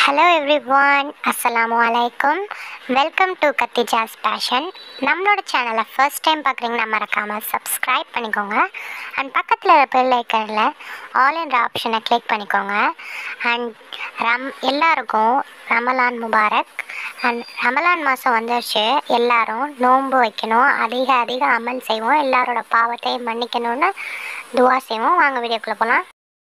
hello everyone அஸ்ஸலாமு அலைக்கும் welcome to கத்தி ஜாஸ் பேஷன் நம்மளோட சேனலை ஃபர்ஸ்ட் டைம் பார்க்குறீங்கன்னா மறக்காமல் சப்ஸ்கிரைப் பண்ணிக்கோங்க அண்ட் பக்கத்தில் பெல் ஐக்கனில் ஆல் என்ற ஆப்ஷனை கிளிக் பண்ணிக்கோங்க அண்ட் ரம் எல்லாருக்கும் ரமலான் முபாரக் அண்ட் ரமலான் மாதம் வந்துருச்சு எல்லாரும் நோன்பு வைக்கணும் அதிக அதிக அமல் செய்வோம் எல்லாரோட பாவத்தையும் மன்னிக்கணும்னு துவா செய்வோம் வாங்க வீடியோக்குள்ளே போகலாம்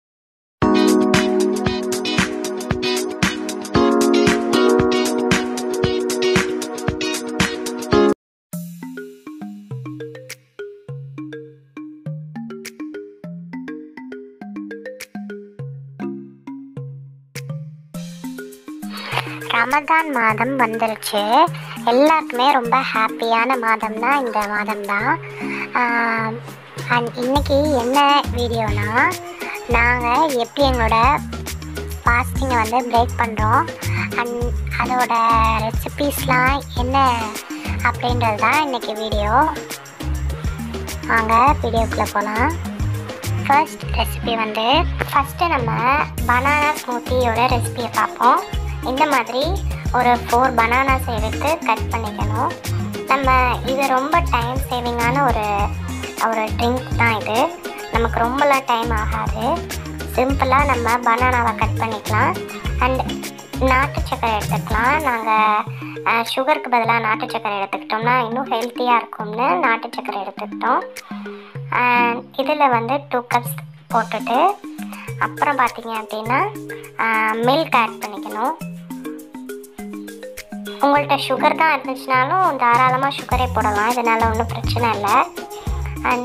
ரமதான் மாதம் வந்துருச்சு எல்லாருக்குமே ரொம்ப ஹாப்பியான மாதம் தான் இந்த மாதம் தான் அண்ட் இன்னைக்கு என்ன வீடியோனா நாங்கள் எப்படி எங்களோட ஃபாஸ்டிங்கை வந்து பிரேக் பண்ணுறோம் அண்ட் அதோட ரெசிபீஸ்லாம் என்ன அப்படின்றது தான் இன்னைக்கு வீடியோ வாங்க வீடியோக்குள்ளே போகலாம் ஃபர்ஸ்ட் ரெசிபி வந்து ஃபஸ்ட்டு நம்ம பனானா ஸ்மூத்தியோட ரெசிபியை பார்ப்போம் இந்த மாதிரி ஒரு ஃபோர் பனானாஸ் எடுத்து கட் பண்ணிக்கணும் நம்ம இது ரொம்ப டைம் சேவிங்கான ஒரு ஒரு ட்ரிங்க் தான் இது நமக்கு ரொம்பலாம் டைம் ஆகாது சிம்பிளாக நம்ம பனானாவை கட் பண்ணிக்கலாம் அண்ட் நாட்டு சக்கரை எடுத்துக்கலாம் நாங்கள் சுகருக்கு பதிலாக நாட்டு சக்கரை எடுத்துக்கிட்டோம்னா இன்னும் ஹெல்த்தியாக இருக்கும்னு நாட்டு சக்கரை எடுத்துக்கிட்டோம் இதில் வந்து டூ கப்ஸ் போட்டுட்டு அப்புறம் பார்த்தீங்க அப்படின்னா மில்க் ஆட் பண்ணிக்கணும் உங்கள்கிட்ட சுகர் தான் இருந்துச்சுனாலும் தாராளமாக சுகரே போடலாம் இதனால் ஒன்றும் பிரச்சனை இல்லை அண்ட்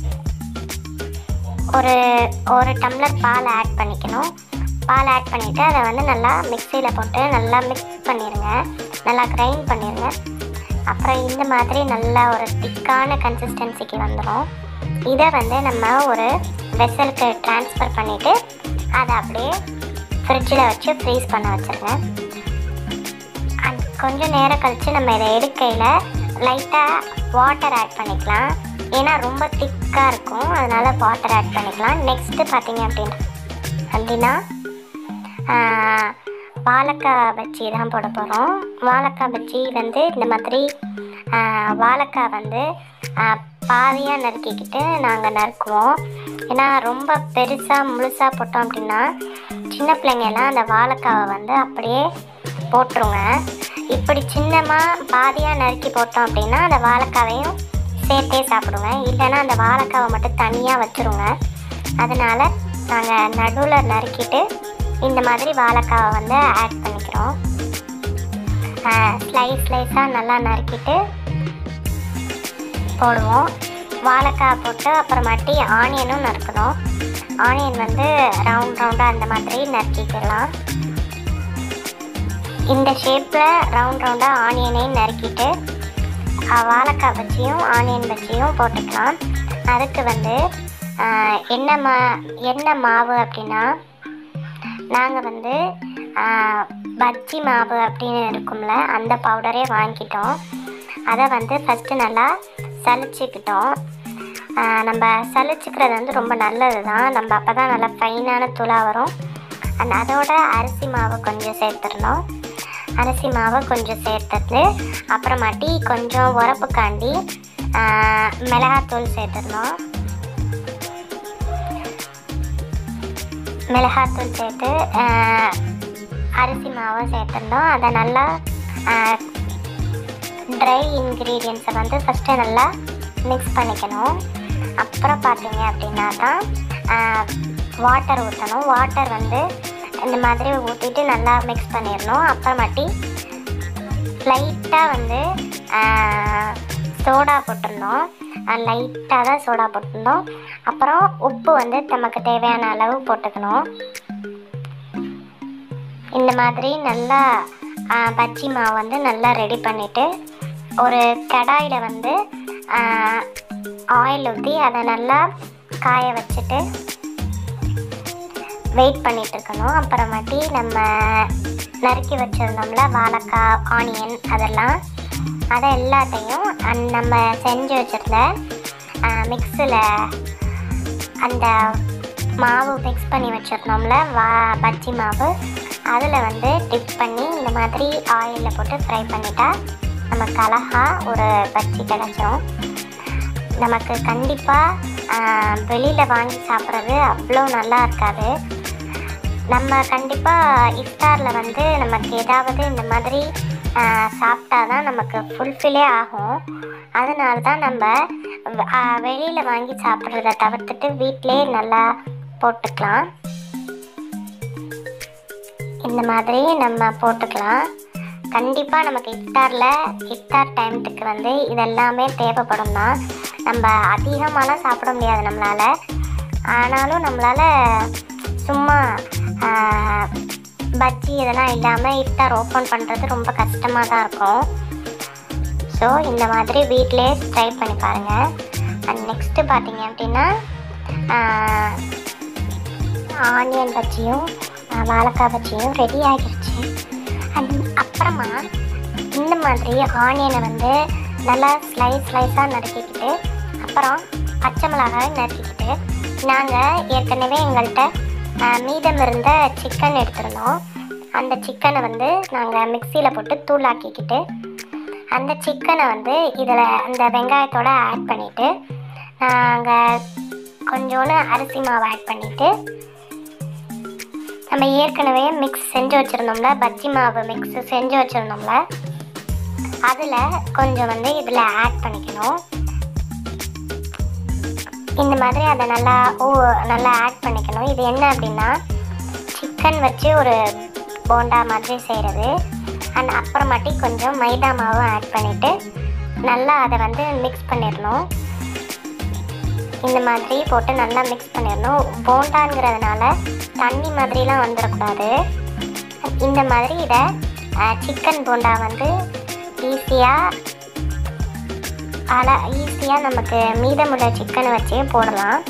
ஒரு ஒரு டம்ளர் பால் ஆட் பண்ணிக்கணும் பால் ஆட் பண்ணிவிட்டு அதை வந்து நல்லா மிக்சியில் போட்டு நல்லா மிக்ஸ் பண்ணிடுங்க நல்லா கிரைண்ட் பண்ணிடுங்க அப்புறம் இந்த மாதிரி நல்லா ஒரு திக்கான கன்சிஸ்டன்சிக்கு வந்துடும் இதை வந்து நம்ம ஒரு வெசலுக்கு ட்ரான்ஸ்ஃபர் பண்ணிவிட்டு அதை அப்படியே ஃப்ரிட்ஜில் வச்சு ஃப்ரீஸ் பண்ண வச்சுருங்க அண்ட் கொஞ்சம் நேரம் கழித்து நம்ம இதை எடுக்கையில் லைட்டாக வாட்டர் ஆட் பண்ணிக்கலாம் ஏன்னா ரொம்ப திக்காக இருக்கும் அதனால் வாட்டர் ஆட் பண்ணிக்கலாம் நெக்ஸ்ட்டு பார்த்தீங்க அப்படின்னா அப்படின்னா வாழைக்காய் பஜ்ஜி தான் போட போகிறோம் வாழைக்காய் பஜ்ஜி வந்து இந்த மாதிரி வாழைக்காய் வந்து பாதியாக நறுக்கிக்கிட்டு நாங்கள் நறுக்குவோம் ஏன்னா ரொம்ப பெருசாக முழுசாக போட்டோம் அப்படின்னா சின்ன பிள்ளைங்கெல்லாம் அந்த வாழைக்காவை வந்து அப்படியே போட்டுருங்க இப்படி சின்னமாக பாதியாக நறுக்கி போட்டோம் அப்படின்னா அந்த வாழைக்காவையும் சேர்த்தே சாப்பிடுங்க இல்லைன்னா அந்த வாழைக்காவை மட்டும் தனியாக வச்சுருங்க அதனால் நாங்கள் நடுவில் நறுக்கிட்டு இந்த மாதிரி வாழைக்காவை வந்து ஆட் பண்ணிக்கிறோம் ஸ்லைஸ் ஸ்லைஸாக நல்லா நறுக்கிட்டு போடுவோம் வாழைக்காய் போட்டு அப்புறமாட்டி ஆனியனும் நறுக்கணும் ஆனியன் வந்து ரவுண்ட் ரவுண்டாக அந்த மாதிரி நறுக்கிக்கலாம் இந்த ஷேப்பில் ரவுண்ட் ரவுண்டாக ஆனியனையும் நறுக்கிட்டு வாழைக்காய் பஜ்ஜியும் ஆனியன் பஜ்ஜியும் போட்டுக்கலாம் அதுக்கு வந்து எண்ணெய் மா எண்ணெய் மாவு அப்படின்னா நாங்கள் வந்து பஜ்ஜி மாவு அப்படின்னு இருக்கும்ல அந்த பவுடரே வாங்கிட்டோம் அதை வந்து ஃபஸ்ட்டு நல்லா சலிச்சுக்கிட்டோம் நம்ம சலிச்சுக்கிறது வந்து ரொம்ப நல்லது தான் நம்ம அப்போ தான் நல்லா ஃபைனான தூளாக வரும் அண்ட் அதோட அரிசி மாவு கொஞ்சம் சேர்த்துடணும் அரிசி மாவு கொஞ்சம் சேர்த்துட்டு அப்புறமாட்டி கொஞ்சம் உரப்புக்காண்டி மிளகாத்தூள் சேர்த்துடணும் மிளகாத்தூள் சேர்த்து அரிசி மாவை சேர்த்துருந்தோம் அதை நல்லா ட்ரை இன்க்ரீடியன்ஸை வந்து ஃபஸ்ட்டு நல்லா மிக்ஸ் பண்ணிக்கணும் அப்புறம் பார்த்தீங்க அப்படின்னா தான் வாட்டர் ஊற்றணும் வாட்டர் வந்து இந்த மாதிரி ஊற்றிட்டு நல்லா மிக்ஸ் பண்ணிடணும் அப்புறமாட்டி லைட்டாக வந்து சோடா போட்டிருந்தோம் லைட்டாக தான் சோடா போட்டிருந்தோம் அப்புறம் உப்பு வந்து நமக்கு தேவையான அளவு போட்டுக்கணும் இந்த மாதிரி நல்லா பஜ்ஜி மாவு வந்து நல்லா ரெடி பண்ணிவிட்டு ஒரு கடாயில் வந்து ஆயில் ஊற்றி அதை நல்லா காய வச்சுட்டு வெயிட் பண்ணிகிட்டு இருக்கணும் அப்புறமாட்டி நம்ம நறுக்கி வச்சுருந்தோம்ல வாழைக்காய் ஆனியன் அதெல்லாம் அதை எல்லாத்தையும் நம்ம செஞ்சு வச்சுருந்த மிக்ஸில் அந்த மாவு மிக்ஸ் பண்ணி வச்சுருந்தோம்ல வா பஜ்ஜி மாவு அதில் வந்து டிப் பண்ணி இந்த மாதிரி ஆயிலில் போட்டு ஃப்ரை பண்ணிட்டா நமக்கு அழகாக ஒரு பஜ்ஜி கிடச்சிரும் நமக்கு கண்டிப்பாக வெளியில் வாங்கி சாப்பிட்றது அவ்வளோ நல்லா இருக்காது நம்ம கண்டிப்பாக இஃப்தாரில் வந்து நமக்கு ஏதாவது இந்த மாதிரி சாப்பிட்டா தான் நமக்கு ஃபுல்ஃபில்லே ஆகும் அதனால தான் நம்ம வெளியில் வாங்கி சாப்பிட்றத தவிர்த்துட்டு வீட்டிலே நல்லா போட்டுக்கலாம் இந்த மாதிரி நம்ம போட்டுக்கலாம் கண்டிப்பாக நமக்கு இஃப்தாரில் இஃப்தார் டைமத்துக்கு வந்து இதெல்லாமே தேவைப்படும் தான் நம்ம அதிகமாலாம் சாப்பிட முடியாது நம்மளால் ஆனாலும் நம்மளால் சும்மா ஆஹ், பஜ்ஜி இதெல்லாம் இல்லாமல் இஃப்தார் ஓப்பன் பண்ணுறது ரொம்ப கஷ்டமாக தான் இருக்கும் ஸோ இந்த மாதிரி வீட்டிலே ட்ரை பண்ணி பாருங்கள் அண்ட் நெக்ஸ்ட்டு பார்த்தீங்க அப்படின்னா ஆனியன் பஜ்ஜியும் ஆஹ், வாழைக்காய் பஜ்ஜியும் ரெடி ஆகிருச்சு அண்ட் அப்புறமா இந்த மாதிரி ஆனியனை வந்து நல்லா ஸ்லைஸ் ஸ்லைஸாக நறுக்கிக்கிட்டு அப்புறம் பச்சை மிளகாய் நறுக்கிக்கிட்டு நாங்கள் ஏற்கனவே எங்கள்கிட்ட ஆஹ், மீதம் இருந்த சிக்கன் எடுத்திருந்தோம் அந்த சிக்கனை வந்து நாங்கள் மிக்சியில் போட்டு தூளாக்கிக்கிட்டு அந்த சிக்கனை வந்து இதில் அந்த வெங்காயத்தோட ஆட் பண்ணிவிட்டு நாங்கள் கொஞ்சோண்டு அரிசி மாவு ஆட் பண்ணிவிட்டு நம்ம ஏற்கனவே மிக்ஸ் செஞ்சு வச்சுருந்தோம்ல பஜ்ஜி மாவு மிக்ஸ் செஞ்சு வச்சுருந்தோம்ல அதில் கொஞ்சம் வந்து இதில் ஆட் பண்ணிக்கணும் இந்த மாதிரி அதை நல்லா ஓ நல்லா ஆட் பண்ணிக்கணும் இது என்ன அப்படின்னா சிக்கன் வச்சு ஒரு போண்டா மாதிரி செய்கிறது அண்ட் அப்புறமாட்டி கொஞ்சம் மைதா மாவும் ஆட் பண்ணிவிட்டு நல்லா அதை வந்து மிக்ஸ் பண்ணிடணும் இந்த மாதிரி போட்டு நல்லா மிக்ஸ் பண்ணிடணும் போண்டாங்கிறதுனால தண்ணி மாதிரிலாம் வந்துடக்கூடாது இந்த மாதிரி இதை சிக்கன் போண்டா வந்து ஈஸியாக அல ஈஸியாக நமக்கு மீதமுள்ள சிக்கனை வச்சே போடலாம்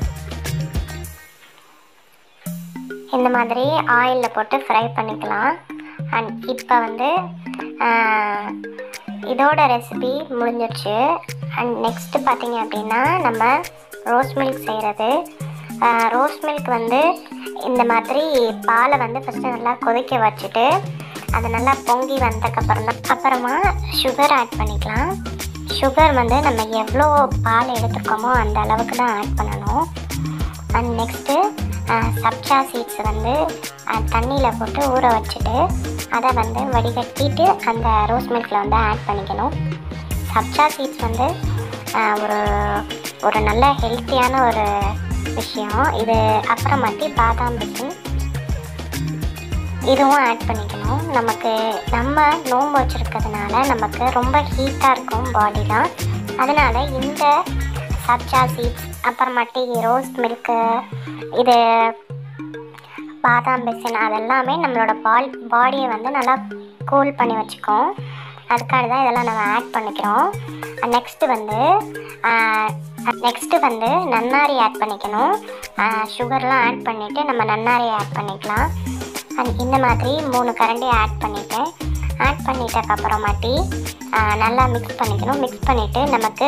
இந்த மாதிரி ஆயிலில் போட்டு ஃப்ரை பண்ணிக்கலாம் அண்ட் இப்போ வந்து ஆஹ், இதோட ரெசிபி முடிஞ்சிருச்சு அண்ட் நெக்ஸ்ட்டு பார்த்தீங்க அப்படின்னா நம்ம ரோஸ் மில்க் செய்கிறது ரோஸ் மில்க் வந்து இந்த மாதிரி பாலை வந்து ஃபஸ்ட்டு நல்லா கொதிக்க வச்சுட்டு அது நல்லா பொங்கி வந்ததுக்கப்புறம் தான் அப்புறமா சுகர் ஆட் பண்ணிக்கலாம் சுகர் வந்து நம்ம எவ்வளோ பால் எடுத்துருக்கோமோ அந்த அளவுக்கு தான் ஆட் பண்ணணும் அண்ட் நெக்ஸ்ட்டு சப்ஜா சீட்ஸ் வந்து தண்ணியில் போட்டு ஊற வச்சுட்டு அதை வந்து வடிகட்டிட்டு அந்த ரோஸ் மில்கில் வந்து ஆட் பண்ணிக்கணும் சப்ஜா சீட்ஸ் வந்து ஆஹ், ஒரு ஒரு நல்ல ஹெல்த்தியான ஒரு விஷயம் இது அப்புறமாட்டி பாதாம் பிசின் இதுவும் ஆட் பண்ணிக்கணும் நமக்கு நம்ம நோன்பு வச்சுருக்கிறதுனால நமக்கு ரொம்ப ஹீட்டாக இருக்கும் பாடிலாம் அதனால் இந்த சப்ஜா சீட்ஸ் அப்புறமாட்டி ரோஸ் மில்க்கு இது பாதாம் பிசின் அதெல்லாமே நம்மளோட பால் பாடியை வந்து நல்லா கூல் பண்ணி வச்சுக்கும் அதுக்காக தான் இதெல்லாம் நம்ம ஆட் பண்ணிக்கிறோம் நெக்ஸ்ட்டு வந்து நெக்ஸ்ட்டு வந்து நன்னாரி ஆட் பண்ணிக்கணும் சுகர்லாம் ஆட் பண்ணிவிட்டு நம்ம நன்னாரி ஆட் பண்ணிக்கலாம் அண்ட் இந்த மாதிரி மூணு கரண்டி ஆட் பண்ணிவிட்டேன் ஆட் பண்ணிட்டக்கப்புறமாட்டி ஆஹ், நல்லா மிக்ஸ் பண்ணிக்கணும் மிக்ஸ் பண்ணிவிட்டு நமக்கு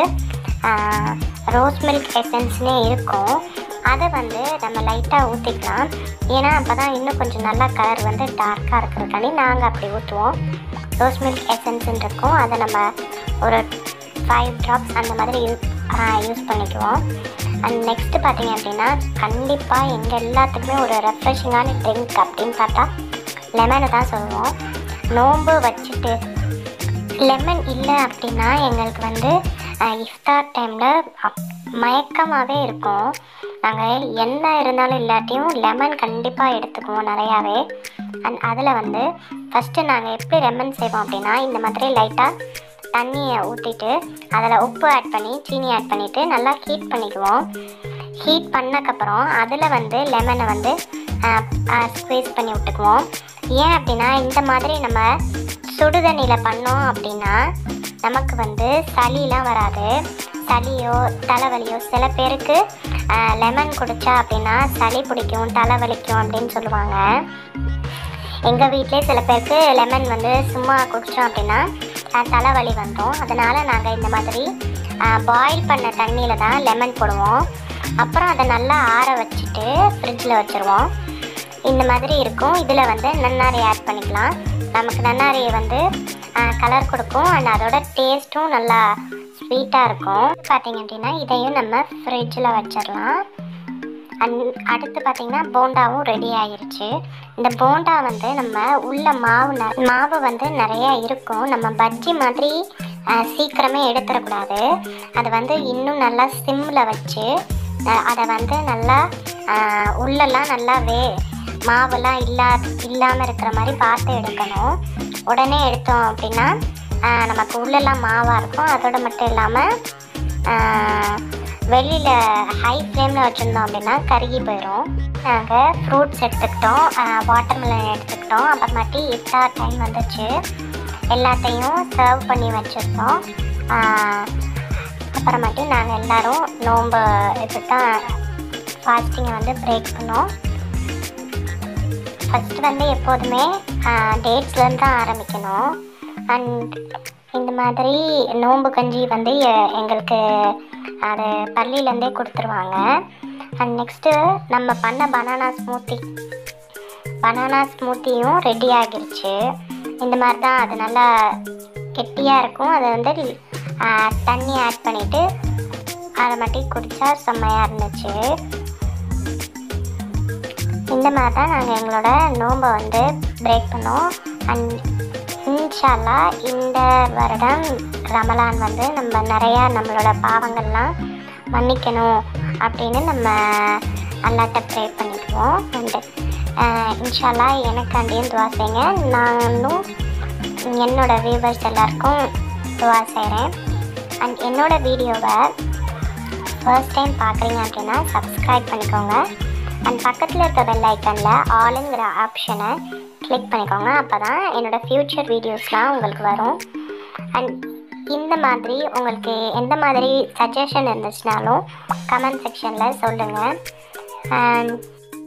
ரோஸ் மில்க் எசன்ஸ்னே இருக்கும் அதை வந்து நம்ம லைட்டாக ஊற்றிக்கலாம் ஏன்னா அப்போ தான் இன்னும் கொஞ்சம் நல்லா கலர் வந்து டார்க்காக இருக்கிறதுக்காண்டி நாங்கள் அப்படி ஊற்றுவோம் ரோஸ் மில்க் எசன்ஸ்ன்னு இருக்கும் அதை நம்ம ஒரு ஃபைவ் ட்ராப்ஸ் அந்த மாதிரி யூஸ் யூஸ் பண்ணிக்குவோம் அண்ட் நெக்ஸ்ட்டு பார்த்தீங்க அப்படின்னா கண்டிப்பாக எங்கள் எல்லாத்துக்குமே ஒரு ரெஃப்ரெஷிங்கான ட்ரிங்க் அப்படின்னு பார்த்தா லெமனை தான் சொல்லுவோம் நோன்பு வச்சுட்டு லெமன் இல்லை அப்படின்னா எங்களுக்கு வந்து அஹ், இஃப்தார் டைமில் மயக்கமாகவே இருக்கும் நாங்கள் என்ன இருந்தாலும் இல்லாட்டியும் லெமன் கண்டிப்பாக எடுத்துக்குவோம் நிறையாவே அண்ட் அதில் வந்து ஃபஸ்ட்டு நாங்கள் எப்படி லெமன் செய்வோம் அப்படின்னா இந்த மாதிரி லைட்டாக தண்ணியை ஊற்றிட்டு அதில் உப்பு ஆட் பண்ணி சீனி ஆட் பண்ணிவிட்டு நல்லா ஹீட் பண்ணிக்குவோம் ஹீட் பண்ணக்கப்புறம் அதில் வந்து லெமனை வந்து ஸ்க்வீஸ் பண்ணி விட்டுக்குவோம் ஏன் அப்படின்னா இந்த மாதிரி நம்ம சுடுதண்ணியில் பண்ணோம் அப்படின்னா நமக்கு வந்து சளிலாம் வராது சளியோ தலைவலியோ சில பேருக்கு லெமன் குடித்தா அப்படின்னா சளி பிடிக்கும் தலைவலிக்கும் அப்படின்னு சொல்லுவாங்க எங்கள் வீட்டிலே சில பேருக்கு லெமன் வந்து சும்மா குடித்தோம் அப்படின்னா அஹ், தலைவலி வந்துடும் அதனால் நாங்கள் இந்த மாதிரி பாயில் பண்ண தண்ணியில் தான் லெமன் போடுவோம் அப்புறம் அதை நல்லா ஆற வச்சுட்டு ஃப்ரிட்ஜில் வச்சுருவோம் இந்த மாதிரி இருக்கும் இதில் வந்து நன்னாரி ஆட் பண்ணிக்கலாம் நமக்கு நன்னாரி வந்து கலர் கொடுக்கும் அண்ட் அதோட டேஸ்ட்டும் நல்லா ஸ்வீட்டாக இருக்கும் பார்த்தீங்க அப்படின்னா இதையும் நம்ம ஃப்ரிட்ஜில் வச்சிடலாம் அண்ட் அடுத்து பார்த்தீங்கன்னா போண்டாவும் ரெடி ஆயிருச்சு இந்த போண்டா வந்து நம்ம உள்ள மாவு ந- மாவு வந்து நிறைய இருக்கும் நம்ம பஜ்ஜி மாதிரி அஹ், சீக்கிரமே எடுத்துடக்கூடாது அது வந்து இன்னும் நல்லா சிம்மில் வச்சு அஹ், அதை வந்து நல்லா அஹ், உள்ளெல்லாம் நல்லா வே மாவெல்லாம் இல்லா இல்லாமல் இருக்கிற மாதிரி பார்த்து எடுக்கணும் உடனே எடுத்தோம் அப்படின்னா அஹ், நமக்கு உள்ளெல்லாம் மாவாக இருக்கும் அதோட மட்டும் இல்லாமல் வெளியில் ஹை ஃப்ளேமில் வச்சுருந்தோம் அப்படின்னா கருகி போயிடும் நாங்கள் ஃப்ரூட்ஸ் எடுத்துக்கிட்டோம் வாட்டர்மெலன் எடுத்துக்கிட்டோம் அப்புறமாட்டி இஃப்தார் டைம் வந்துச்சு எல்லாத்தையும் சர்வ் பண்ணி வச்சுருந்தோம் அப்புறமாட்டி நாங்கள் எல்லாரும் நோன்பு இப்படி தான் ஃபாஸ்டிங்கை வந்து பிரேக் பண்ணோம் ஃபஸ்ட்டு வந்து எப்போதுமே டேட்ஸ்லேருந்து தான் ஆரம்பிக்கணும் அண்ட் இந்த மாதிரி நோன்பு கஞ்சி வந்து எ- எங்களுக்கு அது பள்ளியிலேருந்தே கொடுத்துருவாங்க அண்ட் நெக்ஸ்ட்டு நம்ம பண்ண பனானா ஸ்மூத்தி பனானா ஸ்மூத்தியும் ரெடி ஆகிருச்சு இந்த மாதிரி தான் அது நல்லா கெட்டியாக இருக்கும் அதை வந்து ஆ, தண்ணி ஆட் பண்ணிவிட்டு அதை மட்டும் குடித்தா செம்மையாக இருந்துச்சு இந்த மாதிரி தான் நாங்கள் எங்களோட நோன்பை வந்து பிரேக் பண்ணோம் அண்ட் இன்ஷால்லா இந்த வருடம் ரமலான் வந்து நம்ம நிறையா நம்மளோட பாவங்கள்லாம் மன்னிக்கணும் அப்படின்னு நம்ம அல்லாட்ட ப்ரே பண்ணிக்குவோம் அண்டு இன்ஷால்லா எனக்காண்டியும் துவா செய்யுங்க நானும் என்னோட வியூவர்ஸ் எல்லாருக்கும் துவா செய்கிறேன் அண்ட் என்னோட வீடியோவை ஃபர்ஸ்ட் டைம் பார்க்குறீங்க அப்படின்னா சப்ஸ்கிரைப் பண்ணிக்கோங்க அண்ட் பக்கத்தில் இருக்க பெல் ஐக்கனில் ஆளுங்கிற ஆப்ஷனை கிளிக் பண்ணிக்கோங்க அப்போ தான் என்னோடய ஃப்யூச்சர் வீடியோஸ்லாம் உங்களுக்கு வரும் அண்ட் இந்த மாதிரி உங்களுக்கு எந்த மாதிரி சஜஷன் இருந்துச்சுனாலும் கமெண்ட் செக்ஷனில் சொல்லுங்கள் அண்ட்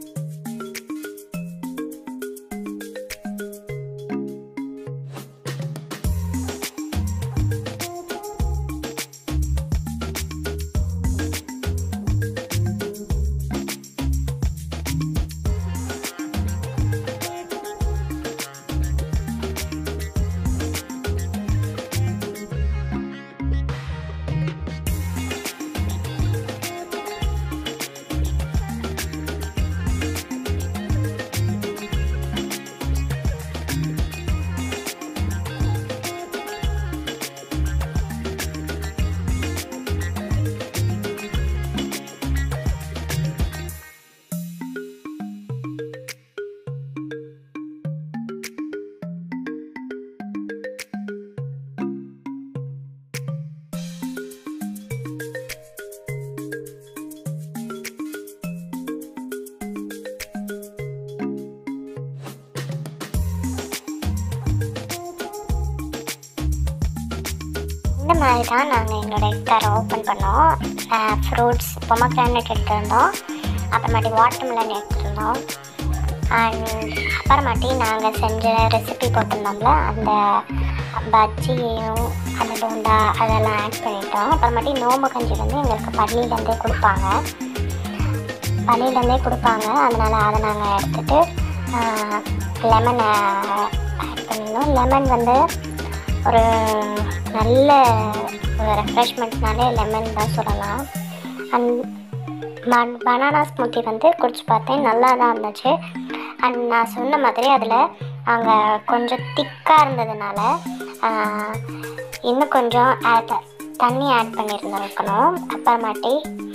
இந்த மாதிரி தான் நாங்கள் எங்களோட இஃப்தாரை ஓப்பன் பண்ணோம் ஃப்ரூட்ஸ் பொமக்ரானட் எடுத்திருந்தோம் அப்புறமாட்டி வாட்டர்மெலன் எடுத்திருந்தோம் அண்ட் அப்புறமாட்டி நாங்கள் செஞ்ச ரெசிபி போட்டிருந்தோம்ல அந்த பஜ்ஜியையும் அந்த போண்டா அதெல்லாம் ஆட் பண்ணிட்டோம் அப்புறமாட்டி நோம்பு கஞ்சி வந்து எங்களுக்கு பள்ளியிலேருந்தே கொடுப்பாங்க பள்ளியிலேருந்தே கொடுப்பாங்க அதனால் அதை நாங்கள் எடுத்துகிட்டு லெமன் ஆட் பண்ணியிருந்தோம் லெமன் வந்து ஒரு நல்ல ஒரு ரெஃப்ரெஷ்மெண்ட்னாலே லெமன் தான் சொல்லலாம் அண்ட் பன் பனானா ஸ்மூத்தி வந்து குடிச்சு பார்த்தேன் நல்லா தான் இருந்துச்சு அண்ட் நான் சொன்ன மாதிரி அதில் அங்கே கொஞ்சம் திக்காக இருந்ததுனால ஆஹ், இன்னும் கொஞ்சம் ஆட் தண்ணி ஆட் பண்ணியிருந்துருக்கணும் அப்புறமாட்டி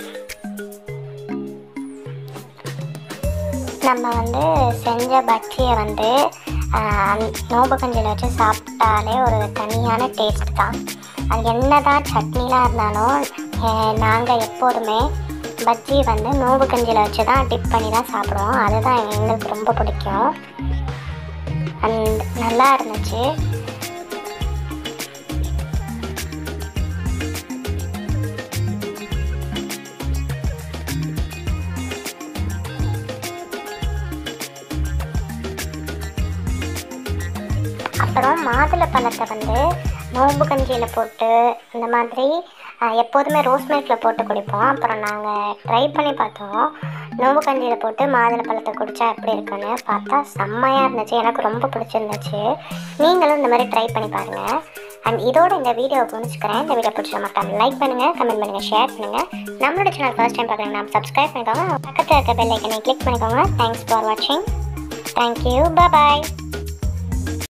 நம்ம வந்து செஞ்ச பஜ்ஜியை வந்து நோம்பு கஞ்சியில் வச்சு சாப்பிட்டாலே ஒரு தனியான டேஸ்ட் தான் அது என்ன தான் சட்னிலாம் இருந்தாலும் நாங்கள் எப்போதுமே பஜ்ஜி வந்து நோம்பு கஞ்சியில் வச்சு தான் டிப் பண்ணி தான் சாப்பிடுவோம் அதுதான் எங்களுக்கு ரொம்ப பிடிக்கும் அண்ட் நல்லா இருந்துச்சு அப்புறம் மாதுளை பழத்தை வந்து நோம்பு கஞ்சியில் போட்டு இந்த மாதிரி அஹ், எப்போதுமே ரோஸ் மில்கில் போட்டு குடிப்போம் அப்புறம் நாங்கள் ட்ரை பண்ணி பார்த்தோம் நோம்பு கஞ்சியில் போட்டு மாதுளை பழத்தை குடித்தா எப்படி இருக்குன்னு பார்த்தா செம்மையாக இருந்துச்சு எனக்கு ரொம்ப பிடிச்சிருந்துச்சு நீங்களும் இந்த மாதிரி ட்ரை பண்ணி பாருங்கள் அண்ட் இதோட இந்த வீடியோ முடிச்சுக்கிறேன் இந்த வீடியோ பிடிச்ச மறக்காம லைக் பண்ணுங்கள் கமெண்ட் பண்ணுங்கள் ஷேர் பண்ணுங்கள் நம்மளோட சேனல் ஃபர்ஸ்ட் டைம் பார்க்குறீங்கன்னா சப்ஸ்கிரைப் பண்ணிக்கோங்க பக்கத்தில் இருக்க பெல் ஐக்கனை கிளிக் பண்ணிக்கோங்க தேங்க்ஸ் ஃபார் வாட்சிங் தேங்க்யூ பாய்